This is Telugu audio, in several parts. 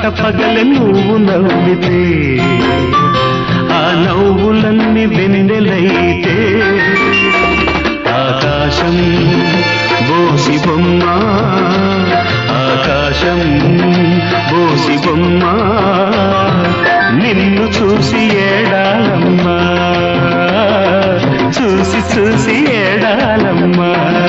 పట్టపగలే నువ్వు నవ్వితే ఆ నవ్వులన్నీ వెన్నెలైతే ఆకాశం బోసి బొమ్మ ఆకాశం బోసి బొమ్మ నిన్ను చూసి ఏడాలమ్మా చూసి చూసి ఏడాలమ్మా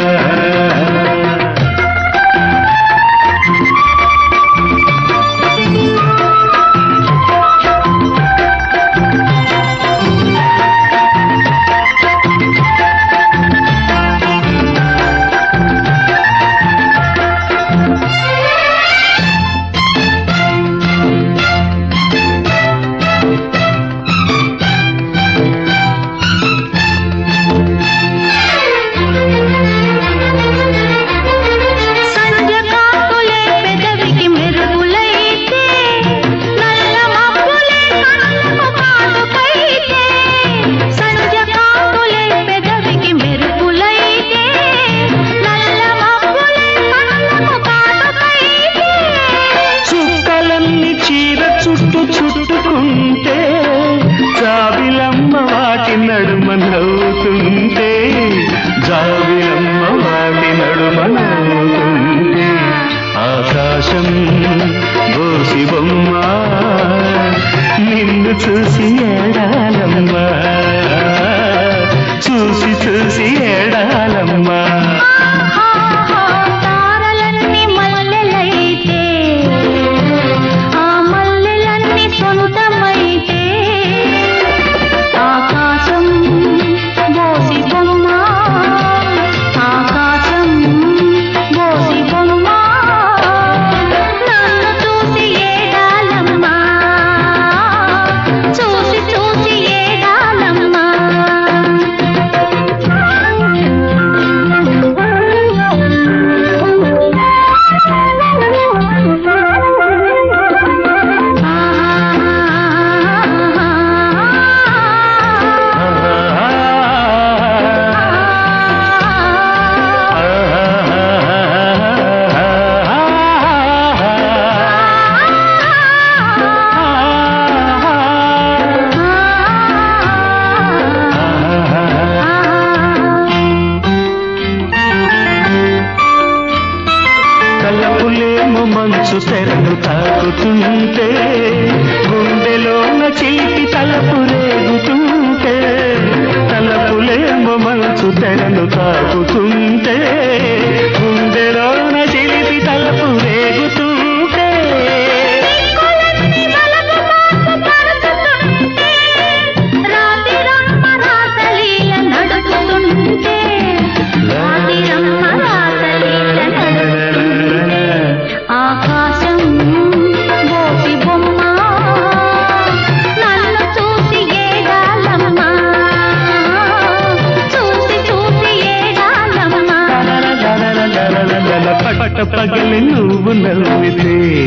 సంధ్యకాంతులే పెదవికి మెరుగులైతే నల్ల మబ్బులే కళ్ళకు కాటుకైతే సంధ్యకాంతులే పెదవికి మెరుగులైతే నల్ల మబ్బులే కళ్ళకు కాటుకైతే చుక్కలన్నీ చీర చుట్టు చుట్టుకుంటే జాబిలమ్మ వాటి నడుమ నవ్వుతుంటే జాబిలమ్మ వాటి నడుమ నవ్వుతుంటే ఆకాశం గోసి బొమ్మ నిన్ను చూసి ఏడాలమ్మా చూసి చూసి ఏడాలమ్మా తారలన్నీ మల్లెలైతే ఆ మల్లెలన్నీ సొంతమైతే ఆకాశం బోసి బొమ్మ ఆకాశం బోసి బొమ్మ నన్ను చూసి ఏడాలమ్మా చూసి చూసి ఏడాలమ్మా కలపులేమో మంచు తెరను తాకుతుంటే గుండెలోన చిలిపి తలపు రేగుతుంటే తలపులేమో మంచు తెరను తాకుతుంటే గుండెలోన చిలిపి తలపు రేగుతుంటే ఆకాశం బోసి బొమ్మ నన్ను చూసి ఏడాలమ్మా చూసి చూసి ఏడాలమ్మా పట్ట పగలి నువ్వు నవ్వితే